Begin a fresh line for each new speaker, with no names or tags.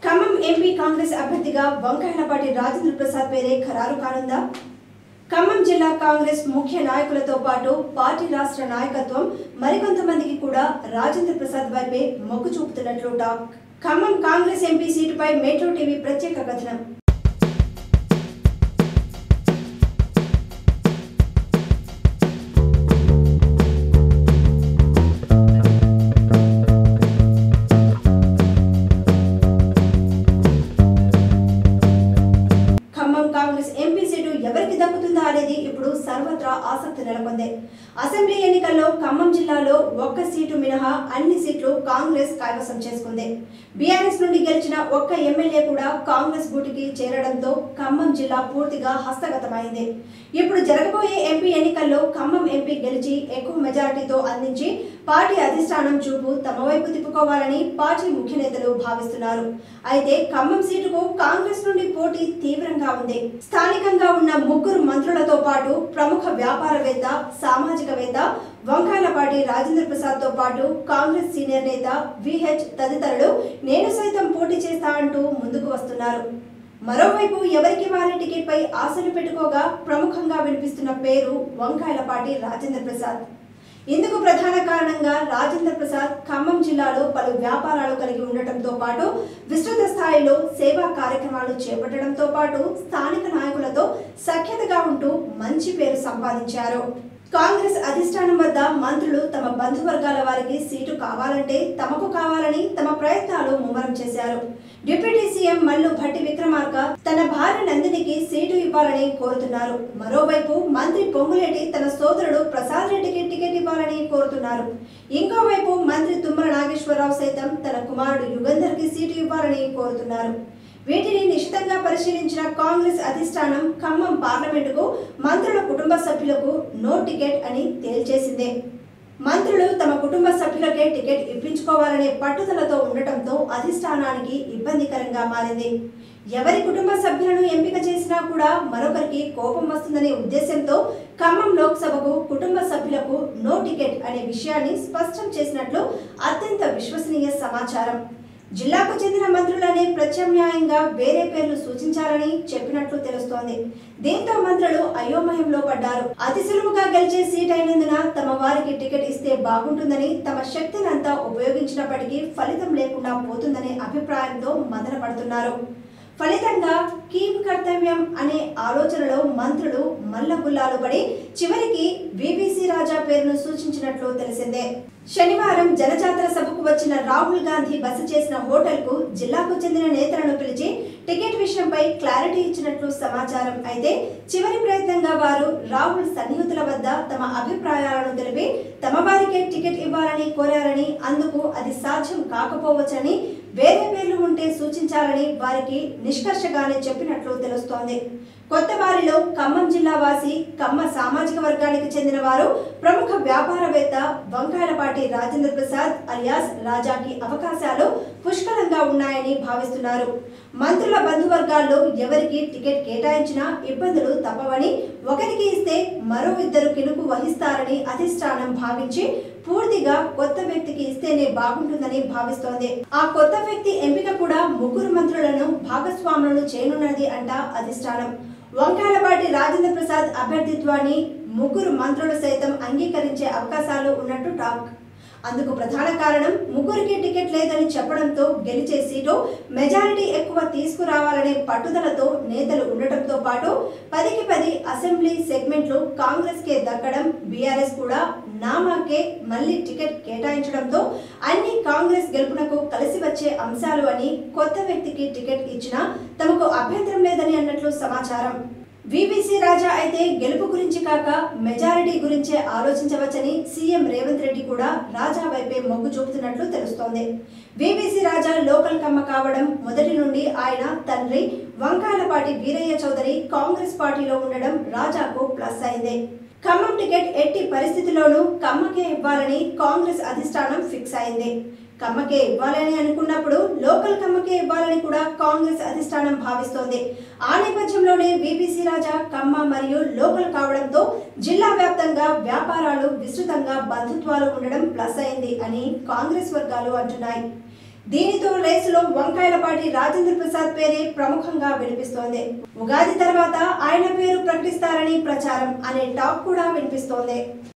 Khammam MP Congress అభ్యర్థిగా వంకాయలపాటి రాజేంద్ర ప్రసాద్ పేరే ఖరారు కానుందా ఖమ్మం జిల్లా కాంగ్రెస్ ముఖ్య నాయకులతో పాటు పార్టీ రాష్ట్ర నాయకత్వం మరికొంతమందికి కూడా రాజేంద్ర ప్రసాద్ వైపే మొగ్గు చూపుతున్నట్లు టాక్ ఖమ్మం కాంగ్రెస్ ఎంపీ సీటుపై మెట్రో టీవీ ప్రత్యేక కథనం ఖమ్మం కాంగ్రెస్ ఎంపీ సీటు ఎవరికి దక్కుతుందా అనేది ఇప్పుడు సర్వత్రా ఆసక్తి నెలకొంది అసెంబ్లీ ఎన్నికల్లో ఖమ్మం జిల్లాలో ఒక్క సీటు మినహా అన్ని సీట్లు కాంగ్రెస్ కైవసం చేసుకుంది బీఆర్ఎస్ నుండి గెలిచిన ఒక్క ఎమ్మెల్యే కూడా కాంగ్రెస్ గూటికి చేరడంతో ఖమ్మం జిల్లా పూర్తిగా హస్తగతమైంది ఇప్పుడు జరగబోయే ఎంపీ ఎన్నికల్లో ఖమ్మం ఎంపీ గెలిచి ఎక్కువ మెజారిటీతో అందించి పార్టీ అధిష్టానం చూపు తమ వైపు తిప్పుకోవాలని పార్టీ ముఖ్య నేతలు భావిస్తున్నారు అయితే ఖమ్మం సీటుకు కాంగ్రెస్ నుండి పోటీ తీవ్రంగా ఉంది స్థానికంగా ఉన్న ముగ్గురు మంత్రులతో పాటు ప్రముఖ వ్యాపారవేత్త సామాజికవేత్త వంకాయలపాటి రాజేంద్ర ప్రసాద్ తో పాటు కాంగ్రెస్ సీనియర్ నేత విహెచ్ తదితరులు నేను సైతం పోటీ చేస్తా అంటూ ముందుకు వస్తున్నారు మరోవైపు ఎవరికి వారి టికెట్ పై ఆశలు పెట్టుకోగా ప్రముఖంగా వినిపిస్తున్న పేరు వంకాయలపాటి రాజేంద్ర ప్రసాద్ ఇందుకు ప్రధాన కారణంగా రాజేంద్ర ప్రసాద్ ఖమ్మం జిల్లాలో పలు వ్యాపారాలు కలిగి ఉండటంతో పాటు విస్తృత స్థాయిలో సేవా కార్యక్రమాలు చేపట్టడంతో పాటు స్థానిక నాయకులతో సఖ్యతగా ఉంటూ మంచి పేరు సంపాదించారు కాంగ్రెస్ అధిష్టానం వద్ద మంత్రులు తమ బంధువర్గాల వారికి సీటు కావాలంటే తమకు కావాలని తమ ప్రయత్నాలు ముమ్మరం చేశారు డిప్యూటీ సీఎం మల్లు భట్టి విక్రమార్క తన భార్య నందినికి సీటు ఇవ్వాలని కోరుతున్నారు మరోవైపు మంత్రి పొంగులేటి తన సోదరుడు ప్రసాద్ రెడ్డికి టికెట్ ఇవ్వాలని కోరుతున్నారు ఇంకోవైపు మంత్రి తుమ్మల నాగేశ్వరరావు సైతం తన కుమారుడు యుగంధర్ కి సీటు ఇవ్వాలని కోరుతున్నారు వీటిని నిశితంగా పరిశీలించిన కాంగ్రెస్ అధిష్టానం ఖమ్మం పార్లమెంటుకు మంత్రుల కుటుంబ సభ్యులకు నో టికెట్ అని తేల్చేసిందే మంత్రులు తమ కుటుంబ సభ్యులకే టికెట్ ఇప్పించుకోవాలనే పట్టుదలతో ఉండటంతో అధిష్టానానికి ఇబ్బందికరంగా మారింది ఎవరి కుటుంబ సభ్యులను ఎంపిక చేసినా కూడా మరొకరికి కోపం వస్తుందనే ఉద్దేశంతో ఖమ్మం లోక్సభకు కుటుంబ సభ్యులకు నో టికెట్ అనే విషయాన్ని స్పష్టం చేసినట్లు అత్యంత విశ్వసనీయ సమాచారం జిల్లాకు చెందిన మంత్రులనే ప్రత్యామ్నాయంగా వేరే పేర్లు సూచించాలని చెప్పినట్లు తెలుస్తోంది దీంతో మంత్రులు అయోమయంలో పడ్డారు అతి సులువుగా గెలిచే సీట్ అయినందున తమ వారికి టికెట్ ఇస్తే బాగుంటుందని తమ శక్తినంతా ఉపయోగించినప్పటికీ ఫలితం లేకుండా పోతుందనే అభిప్రాయంతో మదన పడుతున్నారు ఫలితంగా కీం కర్తవ్యం అనే ఆలోచనలో మంత్రులు మల్లగుల్లాలు పడి చివరికి బీబీసీ రాజా పేరును సూచించినట్లు తెలిసిందే శనివారం జనజాతర సభకు వచ్చిన రాహుల్ గాంధీ బస చేసిన హోటల్కు జిల్లాకు చెందిన నేతలను పిలిచి టికెట్ విషయంపై క్లారిటీ ఇచ్చినట్లు సమాచారం అయితే చివరి ప్రయత్నంగా వారు రాహుల్ సన్నిహితుల వద్ద తమ అభిప్రాయాలను తెలిపి తమ వారికే టికెట్ ఇవ్వాలని కోరారని అందుకు అది సాధ్యం కాకపోవచ్చని వేరే పేర్లు ఉంటే సూచించాలని వారికి నిష్కర్షగానే చెప్పినట్లు తెలుస్తోంది కొత్త వారిలో ఖమ్మం జిల్లా వాసి కమ్మ సామాజిక వర్గానికి చెందిన వారు ప్రముఖ వ్యాపారవేత్త వంకాయలపాటి రాజేంద్ర ప్రసాద్ అలియాస్ రాజాకి అవకాశాలు పుష్కలంగా ఉన్నాయని భావిస్తున్నారు మంత్రుల బంధువర్గాల్లో ఎవరికి టికెట్ కేటాయించినా ఇబ్బందులు తప్పవని ఒకరికి ఇస్తే మరో ఇద్దరు కినుకు వహిస్తారని అధిష్టానం భావించి పూర్తిగా కొత్త వ్యక్తికి ఇస్తేనే బాగుంటుందని భావిస్తోంది ఆ కొత్త వ్యక్తి ఎంపిక కూడా ముగ్గురు మంత్రులను భాగస్వాములను చేయనున్నది అంట అధిష్టానం వంకాయలపాటి రాజేంద్ర ప్రసాద్ అభ్యర్థిత్వాన్ని ముగ్గురు మంత్రులు సైతం అంగీకరించే అవకాశాలు ఉన్నట్టు టాక్ అందుకు ప్రధాన కారణం ముగ్గురికి టికెట్ లేదని చెప్పడంతో గెలిచే సీటు మెజారిటీ ఎక్కువ తీసుకురావాలనే పట్టుదలతో నేతలు ఉండటంతో పాటు పదికి పది అసెంబ్లీ సెగ్మెంట్లు కాంగ్రెస్ కే దక్కడం బీఆర్ఎస్ కూడా నామాకే మళ్ళీ టికెట్ కేటాయించడంతో అన్ని కాంగ్రెస్ గెలుపునకు కలిసి వచ్చే అంశాలు అని కొత్త వ్యక్తికి టికెట్ ఇచ్చినా తమకు అభ్యంతరం లేదని అన్నట్లు సమాచారం విబిసి రాజా అయితే గెలుపు గురించి కాక మెజారిటీ గురించే ఆలోచించవచ్చని సీఎం రేవంత్ రెడ్డి కూడా రాజా వైపే మొగ్గు చూపుతున్నట్లు తెలుస్తోంది విబిసి రాజా లోకల్ కమ్మ కావడం మొదటి నుండి ఆయన తండ్రి వంకాయలపాటి వీరయ్య చౌదరి కాంగ్రెస్ పార్టీలో ఉండడం రాజాకు ప్లస్ అయింది ఖమ్మం టికెట్ ఎట్టి పరిస్థితిలోనూ కమ్మకే ఇవ్వాలని కాంగ్రెస్ అధిష్టానం ఫిక్స్ అయింది కమ్మకే ఇవ్వాలని అనుకున్నప్పుడు లోకల్ కమ్మకే ఇవ్వాలని కూడా కాంగ్రెస్ అధిష్టానం భావిస్తోంది ఆ నేపథ్యంలోనే బీబీసీ రాజా కమ్మ మరియు లోకల్ కావడంతో జిల్లా వ్యాప్తంగా వ్యాపారాలు విస్తృతంగా బంధుత్వాలు ఉండడం ప్లస్ అయింది అని కాంగ్రెస్ వర్గాలు అంటున్నాయి దీనితో రేసులో వంకాయలపాటి రాజేంద్ర ప్రసాద్ పేరే ప్రముఖంగా వినిపిస్తోంది ఉగాది తర్వాత ఆయన పేరు ప్రకటిస్తారని ప్రచారం అనే టాక్ కూడా వినిపిస్తోంది